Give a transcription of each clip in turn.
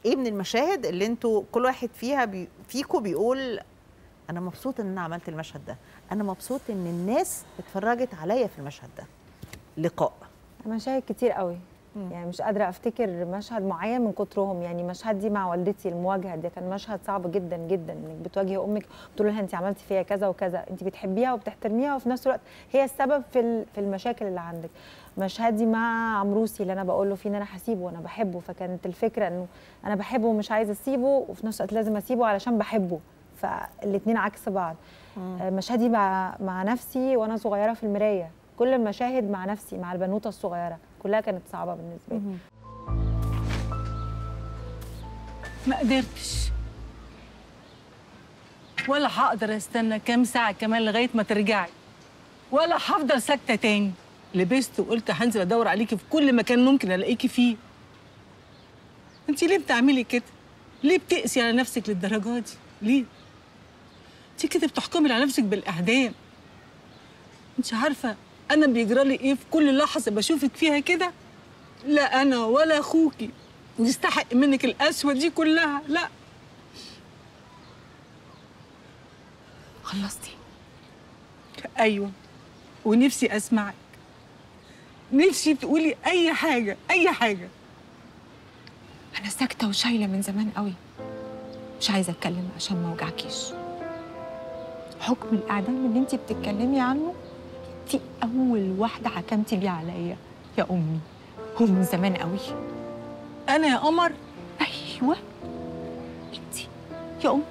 ايه من المشاهد اللي انتوا كل واحد فيها بي فيكوا بيقول انا مبسوط ان انا عملت المشهد ده انا مبسوط ان الناس اتفرجت عليا في المشهد ده لقاء مشاهد كتير قوي يعني مش قادره افتكر مشهد معين من كترهم يعني مشهد دي مع والدتي المواجهه دي كان مشهد صعب جدا جدا انك بتواجهي امك بتقول لها انت عملتي فيا كذا وكذا انت بتحبيها وبتحترميها وفي نفس الوقت هي السبب في ال- في المشاكل اللي عندك مشهدي مع عمروسي اللي انا بقول له فيه ان انا هسيبه وانا بحبه فكانت الفكره انه انا بحبه ومش عايزه اسيبه وفي نفس الوقت لازم اسيبه علشان بحبه فالاثنين عكس بعض آه، مشهدي مع مع نفسي وانا صغيره في المرايه كل المشاهد مع نفسي مع البنوته الصغيره كلها كانت صعبه بالنسبه لي ما قدرتش ولا هقدر استنى كام ساعة كمان لغاية ما ترجعي ولا هفضل ساكتة تاني لبست وقلت هنزل ادور عليكي في كل مكان ممكن الاقيكي فيه انت ليه بتعملي كده؟ ليه بتقسي على نفسك للدرجة دي؟ ليه؟ انت كده بتحكمي على نفسك بالاعدام انت عارفة انا بيجرالي ايه في كل لحظة بشوفك فيها كده؟ لا انا ولا اخوكي نستحق منك القسوة دي كلها لا خلصتي ايوه ونفسي اسمعك نفسي تقولي اي حاجه اي حاجه انا ساكته وشايله من زمان قوي مش عايزه اتكلم عشان ما اوجعكيش حكم الاعدام اللي انت بتتكلمي عنه انت اول واحده حكمتي بيه عليا يا امي هو من زمان قوي انا يا قمر ايوه انت يا امي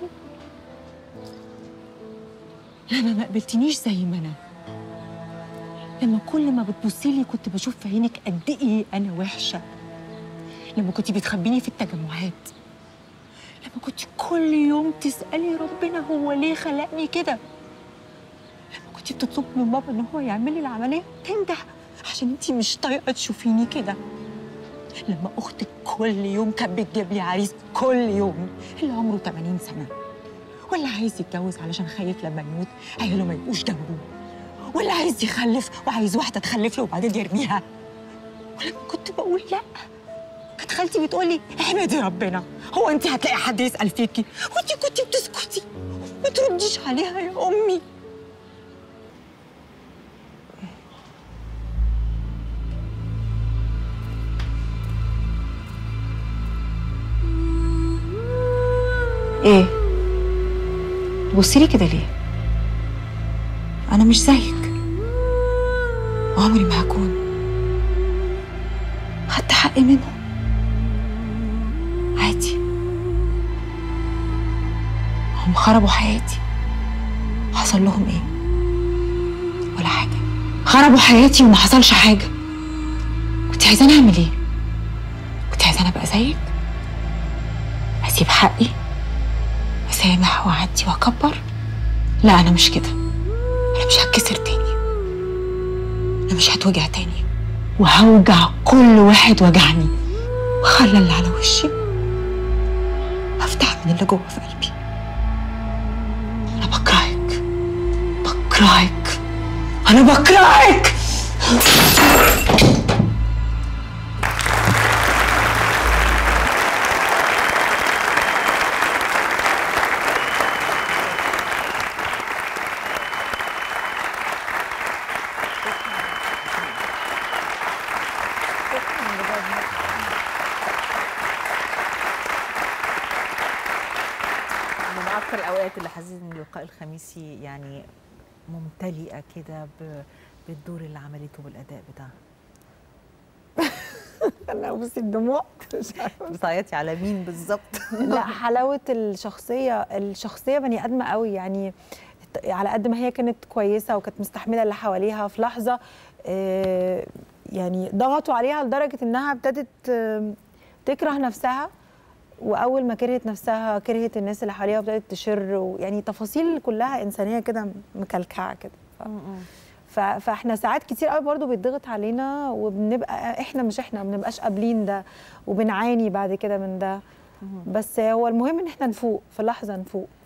لما ما قبلتنيش زي ما انا لما كل ما بتبصي لي كنت بشوف في عينك قد ايه انا وحشه لما كنت بتخبيني في التجمعات لما كنت كل يوم تسالي ربنا هو ليه خلقني كده لما كنت بتطلبي من بابا ان هو يعمل لي العمليه تنجح عشان انتي مش طايقه تشوفيني كده لما اختك كل يوم كانت بتجيب لي عريس كل يوم اللي عمره 80 سنه ولا عايز يتجوز علشان خايف لما يموت عياله ما يبقوش جنبه ولا عايز يخلف وعايز واحده تخلف له وبعدين يرميها ولما كنت بقول لا كانت خالتي بتقول لي احمدي ربنا هو انت هتلاقي حد يسال فيكي وانت كنت بتسكتي ما ترديش عليها يا امي ايه تبصي لي كده ليه انا مش زيك وعمري ما هكون خدت حقي منهم عادي هم خربوا حياتي حصل لهم ايه ولا حاجه خربوا حياتي وما حصلش حاجه كنت عايزاني اعمل ايه كنت عايزاني ابقى زيك اسيب حقي اسامح واعدي واكبر لا انا مش كده انا مش هتكسر تاني انا مش هتوجع تاني وهوجع كل واحد وجعني وخلى اللي على وشي افتح من اللي جوه في قلبي انا بكرهك بكرهك انا بكرهك من اكثر الاوقات اللي حسيت ان اللقاء الخميسي يعني ممتلئه كده ب- بالدور اللي عملته بالاداء بتاعها انا بصي الدموع مش عارفة. بتعيطي على مين بالظبط لا حلاوه الشخصيه الشخصيه بني ادمه قوي يعني على قد ما هي كانت كويسه وكانت مستحمله اللي حواليها في لحظه آه، يعني ضغطوا عليها لدرجه انها ابتدت آه، تكره نفسها واول ما كرهت نفسها كرهت الناس اللي حواليها وابتدت تشر ويعني تفاصيل كلها انسانيه كده مكلكعه كده ف... ف... فاحنا ساعات كتير قوي برضو بيتضغط علينا وبنبقى احنا مش احنا ما بنبقاش قابلين ده وبنعاني بعد كده من ده بس هو المهم ان احنا نفوق في لحظه نفوق